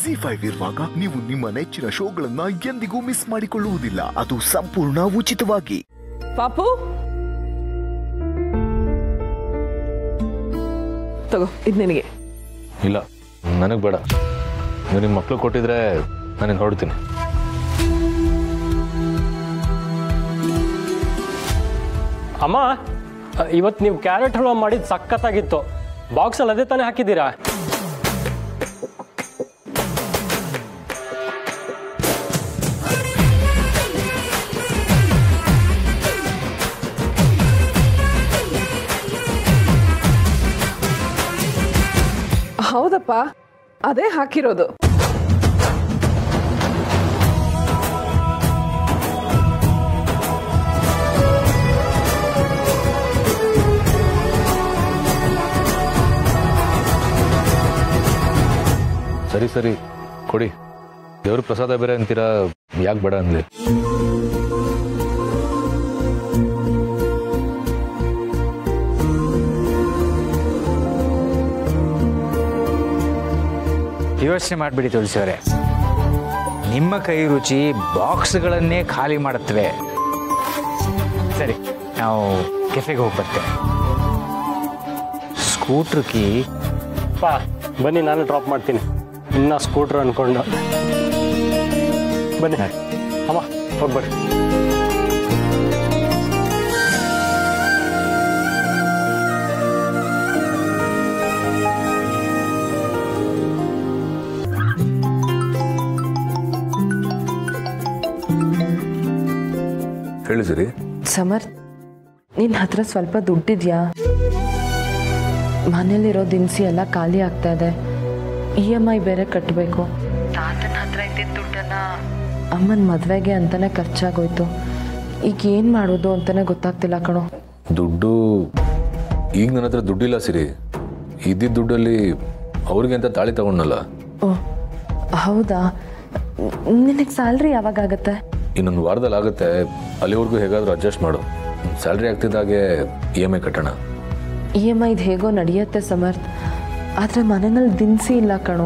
G five ಇರುವಾಗ ನೀವು ನಿಮ್ಮ ನೆಚ್ಚಿನ ಶೋಗಳನ್ನ ಎಂದಿಗೂ ಮಿಸ್ ಮಾಡಿಕೊಳ್ಳುವುದಿಲ್ಲ ಅದು ಸಂಪೂರ್ಣ ಉಚಿತವಾಗಿ ಪಾಪು ತಗೋ ಇದು ನಿನಗೆ ಇಲ್ಲ ನನಗೆ ಬೇಡ ನೀವು ನಿಮ್ಮ ಮಕ್ಳು ಕೊಟ್ಟಿದ್ರೆ ನಾನು ಹೊರಡ್ತೀನಿ ಅಮ್ಮ ಇವತ್ತು ನೀವು ಕ್ಯಾರೆಟ್ ಹಲ್ವಾ ಮಾಡಿದ್ದು ಸಖತ್ತಾಗಿತ್ತು ಬಾಕ್ಸಲ್ಲಿ ಅದೇ ತಾನೇ ಹಾಕಿದ್ದೀರಾ ಹೌದಪ್ಪ ಅದೇ ಹಾಕಿರೋದು ಸರಿ ಸರಿ ಕೊಡಿ ದೇವ್ರ ಪ್ರಸಾದ ಬೇರೆ ಅಂತೀರಾ ಯಾಕೆ ಬೇಡ ಅಂದ್ಲಿ ಯೋಚನೆ ಮಾಡಿಬಿಡಿ ತುಳಸಿಯವರೇ ನಿಮ್ಮ ಕೈ ರುಚಿ ಬಾಕ್ಸ್ಗಳನ್ನೇ ಖಾಲಿ ಮಾಡುತ್ತವೆ ಸರಿ ನಾವು ಕೆಫೆಗೆ ಹೋಗಿ ಬರ್ತೇವೆ ಸ್ಕೂಟ್ರ್ ಕೀ ಪಾ ಬನ್ನಿ ನಾನು ಡ್ರಾಪ್ ಮಾಡ್ತೀನಿ ಇನ್ನ ಸ್ಕೂಟ್ರ್ ಅನ್ಕೊಂಡು ಬನ್ನಿ ಅಮ್ಮ ಹೋಗ್ಬರ್ರಿ ಹೇಳಿ ಸರಿ ಸಮರ್ ನಿನ್ನ ಹತ್ರ ಸ್ವಲ್ಪ ದುಡ್ಡಿದ್ಯಾ ಮನೇಲಿರೋ ದಿನಸಿ ಎಲ್ಲ ಖಾಲಿ ಆಗ್ತಾ ಇದೆ ಇ ಎಮ್ ಐ ಬೇರೆ ಕಟ್ಟಬೇಕು ತಾತನ ಹತ್ರ ಇದ್ದಿದ್ದ ದುಡ್ಡನ್ನ ಅಮ್ಮನ ಮದುವೆಗೆ ಅಂತಾನೆ ಖರ್ಚಾಗೋಯ್ತು ಈಗ ಏನು ಮಾಡೋದು ಅಂತಾನೆ ಗೊತ್ತಾಗ್ತಿಲ್ಲ ಕಣೋ ದುಡ್ಡು ಈಗ ನನ್ನ ಹತ್ರ ದುಡ್ಡಿಲ್ಲ ಸಿರಿ ಇದ್ದಿದ್ದ ದುಡ್ಡಲ್ಲಿ ಅವ್ರಿಗೆ ಅಂತ ತಾಳಿ ತಗೊಂಡಲ್ಲ ಓ ಹೌದಾ ನಿನಗೆ ಸ್ಯಾಲ್ರಿ ಯಾವಾಗ ಆಗುತ್ತೆ ಇನ್ನೊಂದು ವಾರದಲ್ಲಿ ಆಗುತ್ತೆ ಅಲ್ಲಿವರೆಗೂ ಹೇಗಾದರೂ ಅಡ್ಜಸ್ಟ್ ಮಾಡು ಸ್ಯಾಲ್ರಿ ಆಗ್ತಿದ್ದಾಗೆ ಇ ಎಮ್ ಐ ಕಟ್ಟೋಣ ಇ ಎಮ್ ಐದು ಹೇಗೋ ನಡೆಯುತ್ತೆ ಸಮರ್ಥ್ ಆದರೆ ಮನೆಯಲ್ಲಿ ದಿನಸಿ ಇಲ್ಲ ಕಣೋ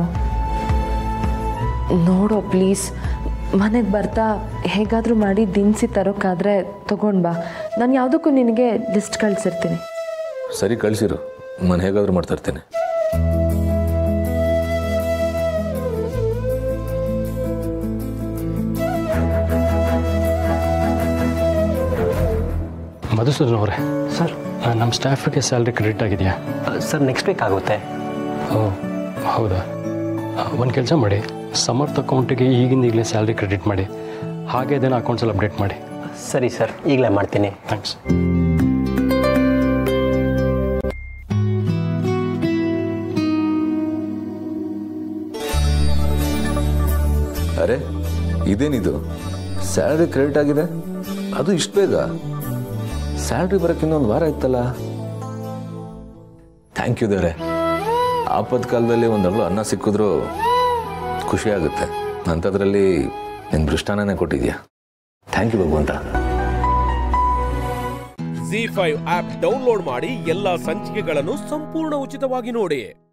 ನೋಡೋ ಪ್ಲೀಸ್ ಮನೆಗೆ ಬರ್ತಾ ಹೇಗಾದರೂ ಮಾಡಿ ದಿನಸಿ ತರೋಕ್ಕಾದ್ರೆ ತಗೊಂಡು ಬಾ ನಾನು ಯಾವುದಕ್ಕೂ ನಿನಗೆ ಲಿಸ್ಟ್ ಕಳಿಸಿರ್ತೀನಿ ಸರಿ ಕಳಿಸಿರು ನಾನು ಹೇಗಾದರೂ ಮಾಡ್ತಾ ಇರ್ತೇನೆ ಮಧುಸೂದನ್ ಅವರೇ ಸರ್ ನಮ್ಮ ಸ್ಟಾಫಿಗೆ ಸ್ಯಾಲ್ರಿ ಕ್ರೆಡಿಟ್ ಆಗಿದೆಯಾ ಸರ್ ನೆಕ್ಸ್ಟ್ ವೀಕ್ ಆಗುತ್ತೆ ಓ ಹೌದಾ ಒಂದು ಕೆಲಸ ಮಾಡಿ ಸಮರ್ಥ ಅಕೌಂಟಿಗೆ ಈಗಿಂದ ಈಗಲೇ ಸ್ಯಾಲ್ರಿ ಕ್ರೆಡಿಟ್ ಮಾಡಿ ಹಾಗೆ ಅದನ್ನು ಅಕೌಂಟ್ಸಲ್ಲಿ ಅಪ್ಡೇಟ್ ಮಾಡಿ ಸರಿ ಸರ್ ಈಗಲೇ ಮಾಡ್ತೀನಿ ಥ್ಯಾಂಕ್ಸ್ ಅರೆ ಇದೇನಿದು ಸ್ಯಾಲ್ರಿ ಕ್ರೆಡಿಟ್ ಆಗಿದೆ ಅದು ಇಷ್ಟು ಬೇಗ ಸ್ಯಾಲ್ರಿ ಬರೋಕ್ಕೆ ಇನ್ನೊಂದು ವಾರ ಇತ್ತಲ್ಲ ಥ್ಯಾಂಕ್ ಯು ದೇವ್ರೆ ಆಪತ್ ಕಾಲದಲ್ಲಿ ಒಂದು ಅಗಳು ಅನ್ನ ಸಿಕ್ಕಿದ್ರು ಖುಷಿ ಆಗುತ್ತೆ ಅಂಥದ್ರಲ್ಲಿ ನಿನ್ನ ದೃಷ್ಟಾನನೇ ಕೊಟ್ಟಿದ್ಯಾ ಥ್ಯಾಂಕ್ ಯು ಭಗವಂತ ಜಿ ಫೈವ್ ಆಪ್ ಡೌನ್ಲೋಡ್ ಮಾಡಿ ಎಲ್ಲಾ ಸಂಚಿಕೆಗಳನ್ನು ಸಂಪೂರ್ಣ ಉಚಿತವಾಗಿ ನೋಡಿ